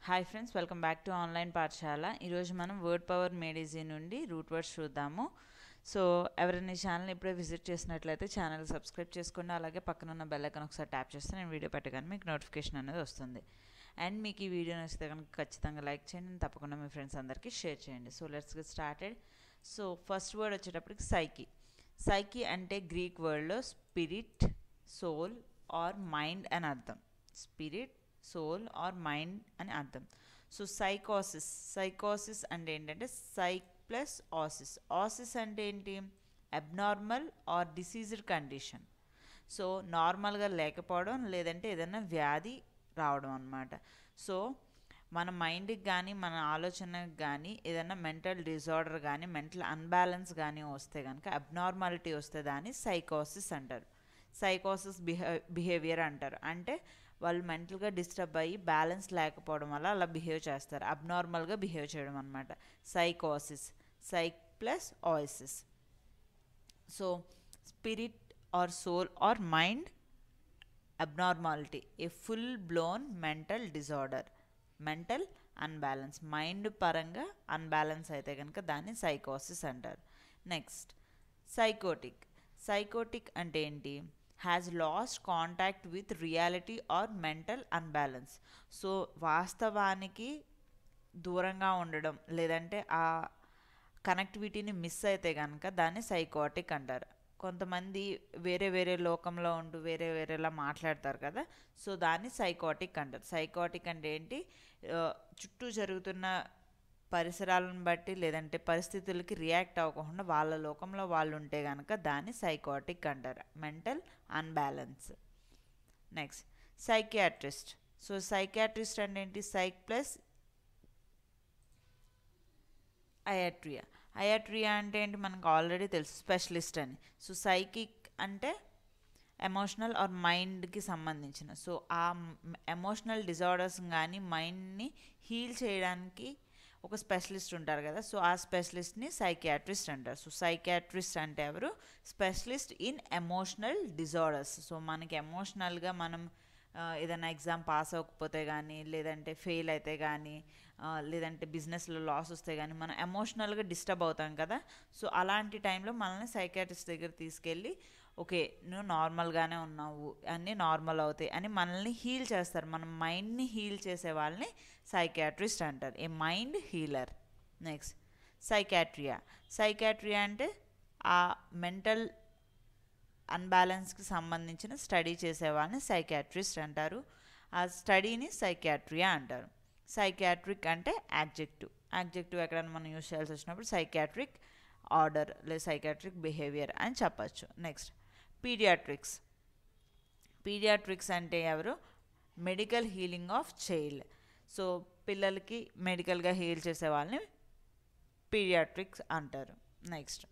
hi friends welcome back to online పాఠశాల ఈరోజు మనం వర్డ్ పవర్ మేడీజీ నుండి రూట్ వర్డ్స్ చూద్దాము సో ఎవరైనా ఈ ఛానల్ ఇప్పుడే విజిట్ చేసినట్లయితే ఛానల్ సబ్స్క్రైబ్ చేసుకోండి అలాగే పక్కన ఉన్న బెల్ ఐకాన్ ఒకసారి ట్యాప్ చేస్తే నేను వీడియో పెట్టగానే మీకు నోటిఫికేషన్ అనేది వస్తుంది అండ్ మీకు ఈ వీడియో నచ్చితే కనుక ఖచ్చితంగా లైక్ చేయండి and తప్పకుండా మీ ఫ్రెండ్స్ అందరికీ షేర్ చేయండి so let's get started so first word వచ్చేటప్పటికి సైకి సైకి అంటే గ్రీక్ వర్డ్లో స్పిరిట్ సోల్ ఆర్ మైండ్ అని అర్థం స్పిరిట్ సోల్ ఆర్ మైండ్ అని అర్థం సో సైకోసిస్ సైకోసిస్ అంటే ఏంటంటే సైక్ ప్లస్ ఆసిస్ ఆసిస్ అంటే ఏంటి abnormal or diseased condition so నార్మల్గా లేకపోవడం లేదంటే ఏదైనా వ్యాధి రావడం అనమాట సో మన మైండ్కి కానీ మన ఆలోచనకి కానీ ఏదైనా మెంటల్ డిజార్డర్ కానీ మెంటల్ అన్బ్యాలెన్స్ కానీ వస్తే కనుక అబ్నార్మాలిటీ వస్తే దాన్ని సైకోసిస్ అంటారు సైకోసిస్ బిహే బిహేవియర్ అంటారు అంటే వాళ్ళు మెంటల్గా డిస్టర్బ్ అయ్యి బ్యాలెన్స్ లేకపోవడం వల్ల అలా బిహేవ్ చేస్తారు అబ్నార్మల్గా బిహేవ్ చేయడం అనమాట సైకోసిస్ psych plus osis so spirit or soul or mind abnormality a full blown mental disorder mental unbalance mind పరంగా అన్బ్యాలెన్స్ అయితే కనుక దాన్ని సైకోసిస్ అంటారు నెక్స్ట్ సైకోటిక్ సైకోటిక్ అంటే ఏంటి has lost contact with reality or mental unbalance so వాస్తవానికి దూరంగా ఉండడం లేదంటే ఆ కనెక్టివిటీని మిస్ అయితే కనుక దాన్ని సైకోటిక్ అంటారు కొంతమంది వేరే వేరే లోకంలో ఉంటూ వేరే వేరేలా మాట్లాడతారు కదా సో దాన్ని సైకోటిక్ అంటారు సైకోటిక్ అంటే ఏంటి ఆ, చుట్టూ జరుగుతున్న పరిసరాలను బట్టి లేదంటే పరిస్థితులకి రియాక్ట్ అవ్వకుండా వాళ్ళ లోకంలో వాళ్ళు ఉంటే కనుక దాన్ని సైకోటిక్ అంటారు mental unbalance next psychiatrist so psychiatrist అంటే ఏంటి సైక్ ప్లస్ అయాట్రియా అయాట్రియా అంటే ఏంటి మనకు ఆల్రెడీ తెలుసు స్పెషలిస్ట్ అని సో సైకిక్ అంటే ఎమోషనల్ ఆర్ మైండ్కి సంబంధించిన సో ఆ ఎమోషనల్ డిజార్డర్స్ కానీ మైండ్ని హీల్ చేయడానికి ఒక స్పెషలిస్ట్ ఉంటారు కదా సో ఆ స్పెషలిస్ట్ని సైకియాట్రిస్ట్ అంటారు సో సైకియాట్రిస్ట్ అంటే ఎవరు specialist in emotional disorders so మనకి ఎమోషనల్గా మనం ఆ, ఏదైనా ఎగ్జామ్ పాస్ అవ్వకపోతే కానీ లేదంటే ఫెయిల్ అయితే కానీ ఆ, లేదంటే బిజినెస్లో లాస్ వస్తే కానీ మనం ఎమోషనల్గా డిస్టర్బ్ అవుతాం కదా సో అలాంటి టైంలో మనల్ని సైకాట్రిస్ట్ దగ్గర తీసుకెళ్ళి ఓకే నువ్వు నార్మల్గానే ఉన్నావు అన్నీ నార్మల్ అవుతాయి అని మనల్ని హీల్ చేస్తారు మన మైండ్ని హీల్ చేసే వాళ్ళని సైకాట్రిస్ట్ అంటారు a mind healer next psychiatria psychiatria అంటే ఆ మెంటల్ అన్బ్యాలెన్స్కి సంబంధించిన స్టడీ చేసేవాళ్ళని సైకాట్రిస్ట్ అంటారు ఆ స్టడీని సైకాట్రియా అంటారు సైకాట్రిక్ అంటే యాడ్జెక్టివ్ యాడ్జెక్టివ్ ఎక్కడైనా మనం యూస్ చేయాల్సి వచ్చినప్పుడు సైకాట్రిక్ ఆర్డర్ లేదా సైకాట్రిక్ బిహేవియర్ అని చెప్పచ్చు నెక్స్ట్ పీడియాట్రిక్స్ పీడియాట్రిక్స్ అంటే ఎవరు medical healing of child so పిల్లలకి మెడికల్గా హీల్ చేసే వాళ్ళని పీడియాట్రిక్స్ అంటారు నెక్స్ట్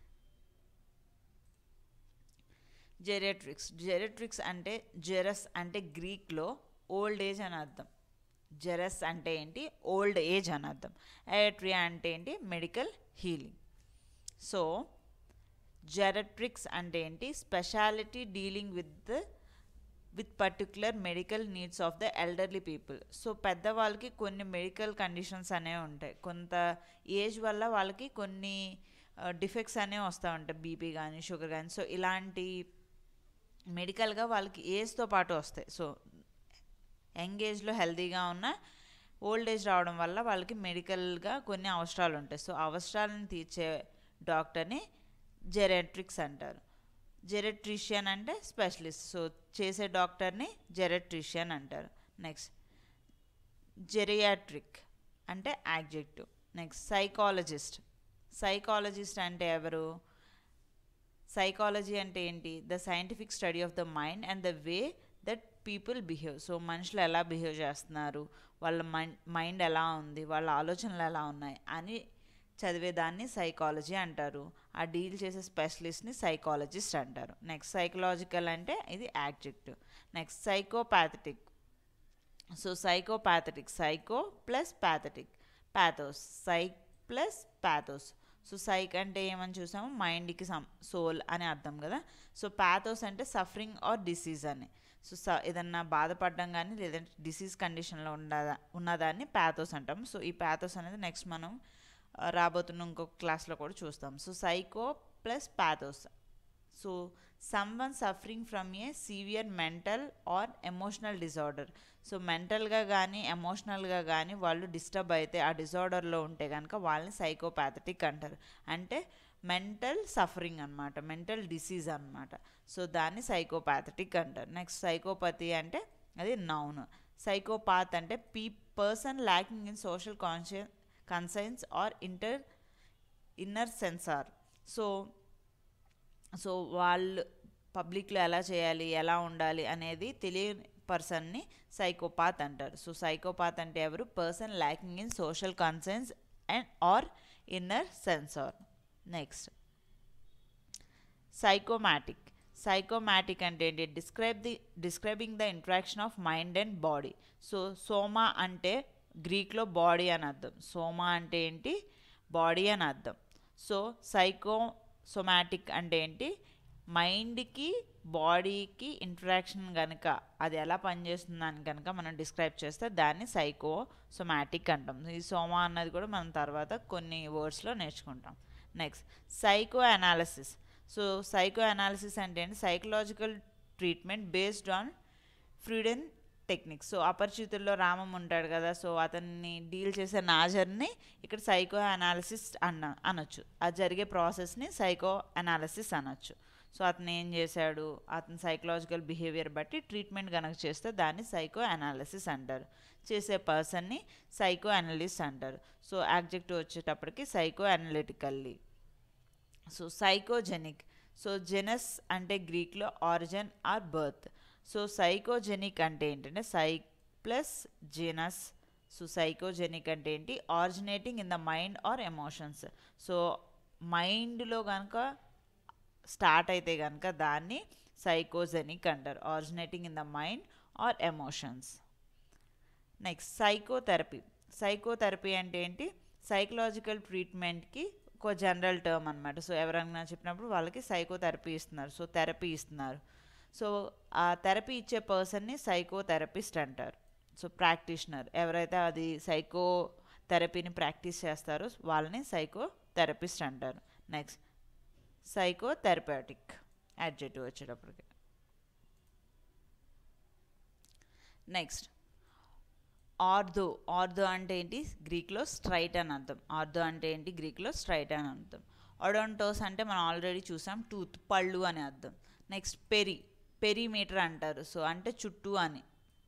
జెరెట్రిక్స్ జెరెట్రిక్స్ అంటే జెరస్ అంటే గ్రీక్లో ఓల్డ్ ఏజ్ అని అర్థం జెరస్ అంటే ఏంటి ఓల్డ్ ఏజ్ అని అర్థం ఎట్రియా అంటే ఏంటి మెడికల్ హీలింగ్ సో జెరట్రిక్స్ అంటే ఏంటి speciality dealing with with particular medical needs of the elderly people so పెద్దవాళ్ళకి కొన్ని మెడికల్ కండిషన్స్ అనేవి ఉంటాయి కొంత ఏజ్ వల్ల వాళ్ళకి కొన్ని డిఫెక్ట్స్ అనేవి వస్తూ ఉంటాయి బీపీ కానీ షుగర్ కానీ సో ఇలాంటి మెడికల్గా వాళ్ళకి ఏజ్తో పాటు వస్తాయి సో యంగ్ ఏజ్లో హెల్తీగా ఉన్న ఓల్డ్ ఏజ్ రావడం వల్ల వాళ్ళకి మెడికల్గా కొన్ని అవసరాలు ఉంటాయి సో అవసరాలను తీర్చే డాక్టర్ని జెరెట్రిక్స్ అంటారు జెరెట్రిషియన్ అంటే స్పెషలిస్ట్ సో చేసే డాక్టర్ని జెరెట్రిషియన్ అంటారు నెక్స్ట్ జెరియాట్రిక్ అంటే యాడ్జెక్టివ్ నెక్స్ట్ సైకాలజిస్ట్ సైకాలజిస్ట్ అంటే ఎవరు సైకాలజీ అంటే ఏంటి the scientific study of the mind and the way that people behave so మనుషులు ఎలా బిహేవ్ చేస్తున్నారు వాళ్ళ మైండ్ మైండ్ ఎలా ఉంది వాళ్ళ ఆలోచనలు ఎలా ఉన్నాయి అని చదివేదాన్ని సైకాలజీ అంటారు ఆ డీల్ చేసే స్పెషలిస్ట్ని సైకాలజిస్ట్ అంటారు నెక్స్ట్ సైకలాజికల్ అంటే ఇది adjective next psychopathetic so psychopathetic psycho plus pathetic pathos psych plus pathos so psych అంటే ఏమని చూసాము మైండ్కి సం సోల్ అని అర్థం కదా సో పాథోస్ అంటే సఫరింగ్ ఆర్ డిసీజ్ అని సో స ఏదన్నా బాధపడడం కానీ లేదంటే డిసీజ్ కండిషన్లో ఉన్నదా ఉన్నదాన్ని ప్యాథోస్ అంటాం సో ఈ ప్యాథోస్ అనేది నెక్స్ట్ మనం ఆ, రాబోతున్న ఇంకొక క్లాస్లో కూడా చూస్తాం so psycho plus pathos so someone suffering from a severe mental or emotional disorder so మెంటల్గా కానీ ఎమోషనల్గా కానీ వాళ్ళు డిస్టర్బ్ అయితే ఆ డిజార్డర్లో ఉంటే కనుక వాళ్ళని సైకోపాథటిక్ అంటారు అంటే మెంటల్ సఫరింగ్ అనమాట మెంటల్ డిసీజ్ అనమాట సో దాన్ని సైకోపాథటిక్ అంటారు నెక్స్ట్ సైకోపతి అంటే అది నౌన్ సైకోపాత్ అంటే p person lacking in social conscious conscience or inter inner censor so so వాళ్ళు పబ్లిక్లో ఎలా చేయాలి ఎలా ఉండాలి అనేది తెలియని పర్సన్ని సైకోపాత్ అంటారు సో సైకోపాత్ అంటే ఎవరు person lacking in social concerns and or inner censor next psychosomatic psychosomatic అంటే ఏంటి describe the describing the interaction of mind and body so soma అంటే గ్రీక్లో బాడీ అని అర్థం సోమా అంటే ఏంటి బాడీ అని అర్థం సో సైకో సొమాటిక్ అంటే ఏంటి మైండ్కి బాడీకి ఇంటరాక్షన్ కనుక అది ఎలా పనిచేస్తుందని కనుక మనం డిస్క్రైబ్ చేస్తే దాన్ని సైకో సొమాటిక్ అంటాం ఈ సోమా అన్నది కూడా మనం తర్వాత కొన్ని వర్డ్స్లో నేర్చుకుంటాం next psychoanalysis so psychoanalysis అంటే ఏంటి psychological treatment based on Freudian techniques so అపరిచితుల్లో రామం ఉంటాడు కదా సో అతన్ని డీల్ చేసే నాజర్ని ఇక్కడ సైకో అనాలిసిస్ అన్న అనొచ్చు అది జరిగే ప్రాసెస్ని సైకో అనాలిసిస్ అనొచ్చు సో అతను ఏం చేశాడు అతని సైకలాజికల్ బిహేవియర్ బట్టి ట్రీట్మెంట్ కనుక చేస్తే దాన్ని సైకో అనాలిసిస్ అంటారు చేసే పర్సన్ని సైకో అనలిస్ట్ అంటారు సో యాక్జెక్టివ్ వచ్చేటప్పటికి psychoanalytically so psychogenic so genus అంటే గ్రీక్లో origin or birth so psychogenic అంటే ఏంటంటే psy plus genus so psychogenic అంటే ఏంటి originating in the mind or emotions so మైండ్లో కనుక స్టార్ట్ అయితే కనుక దాన్ని సైకోజెనిక్ అంటారు originating in the mind or emotions next psychotherapy psychotherapy అంటే ఏంటి సైకలాజికల్ ట్రీట్మెంట్కి ఒక జనరల్ టర్మ్ అనమాట సో ఎవరైనా చెప్పినప్పుడు వాళ్ళకి సైకోథెరపీ ఇస్తున్నారు సో థెరపీ ఇస్తున్నారు సో ఆ థెరపీ ఇచ్చే పర్సన్ని సైకోథెరపిస్ట్ అంటారు సో ప్రాక్టీషనర్ ఎవరైతే అది సైకో థెరపీని ప్రాక్టీస్ చేస్తారో వాళ్ళని సైకో థెరపిస్ట్ అంటారు నెక్స్ట్ సైకో థెరపాటిక్ యాడ్జెటివ్ వచ్చేటప్పటికి నెక్స్ట్ ఆర్దో ఆర్దో అంటే ఏంటి గ్రీక్లో స్ట్రైట్ అని అర్థం ఆర్దో అంటే ఏంటి గ్రీక్లో స్ట్రైట్ అని అర్థం ఒడోంటోస్ అంటే మనం ఆల్రెడీ చూసాం టూత్ పళ్ళు అని అర్థం నెక్స్ట్ పెరి పెరిమీటర్ అంటారు సో అంటే చుట్టూ అని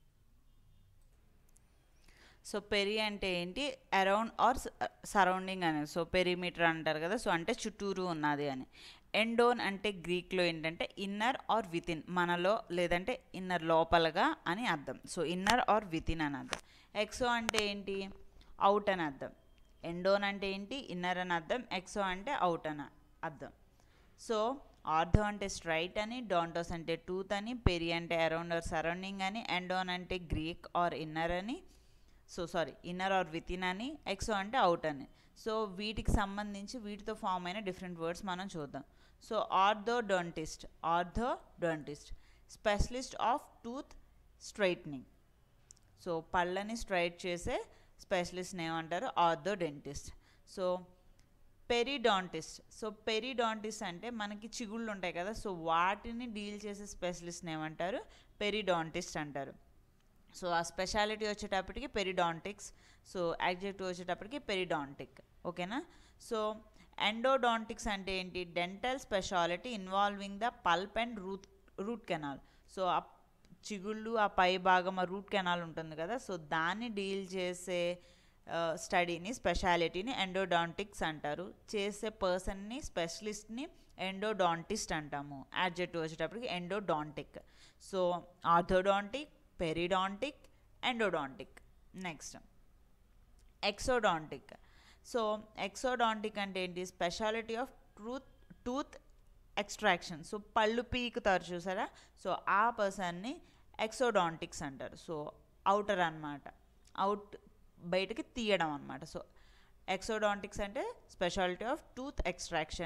సో పెరి అంటే ఏంటి అరౌండ్ ఆర్ సరౌండింగ్ అని సో పెరిమీటర్ అంటారు కదా సో అంటే చుట్టూరు ఉన్నది అని ఎండోన్ అంటే గ్రీక్లో ఏంటంటే ఇన్నర్ ఆర్ వితిన్ మనలో లేదంటే ఇన్నర్ లోపలగా అని అర్థం సో ఇన్నర్ ఆర్ వితిన్ అని అర్థం ఎక్సో అంటే ఏంటి అవుట్ అని అర్థం ఎండోన్ అంటే ఏంటి ఇన్నర్ అని అర్థం ఎక్సో అంటే అవుట్ అని అర్థం సో ఆర్థో అంటే స్ట్రైట్ అని డోంటోస్ అంటే టూత్ అని పెరి అంటే అరౌండ్ ఆర్ సరౌండింగ్ అని ఎండోన్ అంటే గ్రీక్ ఆర్ ఇన్నర్ అని so sorry inner or within అని ఎక్సో అంటే అవుట్ అని సో వీటికి సంబంధించి వీటితో ఫామ్ అయిన డిఫరెంట్ వర్డ్స్ మనం చూద్దాం so orthodontist orthodontist specialist of tooth straightening so పళ్ళని స్ట్రైట్ చేసే స్పెషలిస్ట్ని ఏమంటారు ortho dentist so periodontist so periodontist అంటే మనకి చిగుళ్ళు ఉంటాయి కదా సో వాటిని డీల్ చేసే స్పెషలిస్ట్ని ఏమంటారు పెరిడాంటిస్ట్ అంటారు సో ఆ స్పెషాలిటీ వచ్చేటప్పటికి పెరిడాంటిక్స్ సో యాడ్జెక్టివ్ వచ్చేటప్పటికి పెరిడాంటిక్ ఓకేనా సో ఎండోడాంటిక్స్ అంటే ఏంటి dental speciality involving the pulp and root root canal so ఆ చిగుళ్ళు ఆ పై భాగం ఆ రూట్ కెనాల్ ఉంటుంది కదా సో దాన్ని డీల్ చేసే స్టడీని స్పెషాలిటీని ఎండోడాంటిక్స్ అంటారు చేసే పర్సన్ని స్పెషలిస్ట్ని ఎండోడాంటిస్ట్ అంటాము యాడ్జెక్టివ్ వచ్చేటప్పటికి endodontic so orthodontic periodontic endodontic next exodontic so exodontic అంటే ఏంటి speciality of truth tooth extraction so పళ్ళు పీకుతారు చూసారా సో ఆ పర్సన్ని ఎక్సోడాంటిక్స్ అంటారు సో అవుటర్ అనమాట అవుట్ బయటకి తీయడం అనమాట సో ఎక్సోడాంటిక్స్ అంటే speciality of tooth extraction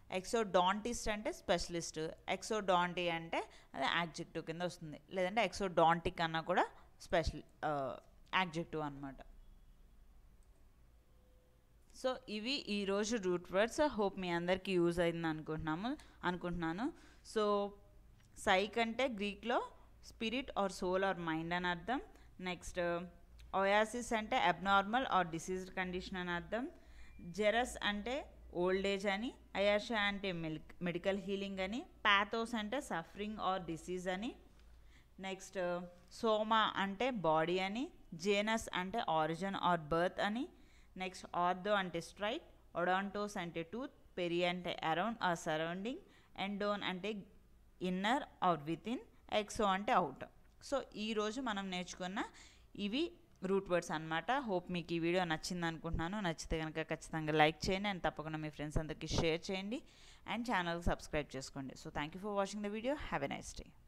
exodontist అంటే స్పెషలిస్ట్ ఎక్సోడాంటి అంటే అది యాడ్జెక్టివ్ కింద వస్తుంది లేదంటే ఎక్సోడాంటిక్ అన్న కూడా స్పెషల్ యాడ్జెక్టివ్ అనమాట సో ఇవి ఈరోజు రూట్ వర్డ్స్ హోప్ మీ అందరికీ యూజ్ అయింది అనుకుంటున్నాము అనుకుంటున్నాను సో సైక్ అంటే గ్రీక్లో spirit or soul or mind అని అర్థం నెక్స్ట్ ఒయాసిస్ అంటే అబ్నార్మల్ ఆర్ డిసీజ్డ్ కండిషన్ అని అర్థం జెరస్ అంటే ఓల్డ్ ఏజ్ అని అయాషా అంటే మెలిక్ మెడికల్ హీలింగ్ అని పాథోస్ అంటే సఫరింగ్ ఆర్ డిసీజ్ అని నెక్స్ట్ సోమా అంటే బాడీ అని జేనస్ అంటే ఆరిజిన్ ఆర్ బర్త్ అని నెక్స్ట్ ఆర్థో అంటే స్ట్రైట్ ఒడాంటోస్ అంటే టూత్ పెరి అంటే అరౌండ్ ఆర్ సరౌండింగ్ ఎండోన్ అంటే inner or within exo అంటే అవుట్ సో ఈరోజు మనం నేర్చుకున్న ఇవి రూట్ వర్డ్స్ అనమాట హోప్ మీకు ఈ వీడియో నచ్చింది అనుకుంటున్నాను నచ్చితే కనుక ఖచ్చితంగా లైక్ చేయండి అండ్ తప్పకుండా మీ ఫ్రెండ్స్ అందరికీ షేర్ చేయండి అండ్ ఛానల్కి సబ్స్క్రైబ్ చేసుకోండి so thank you for watching the video have a nice day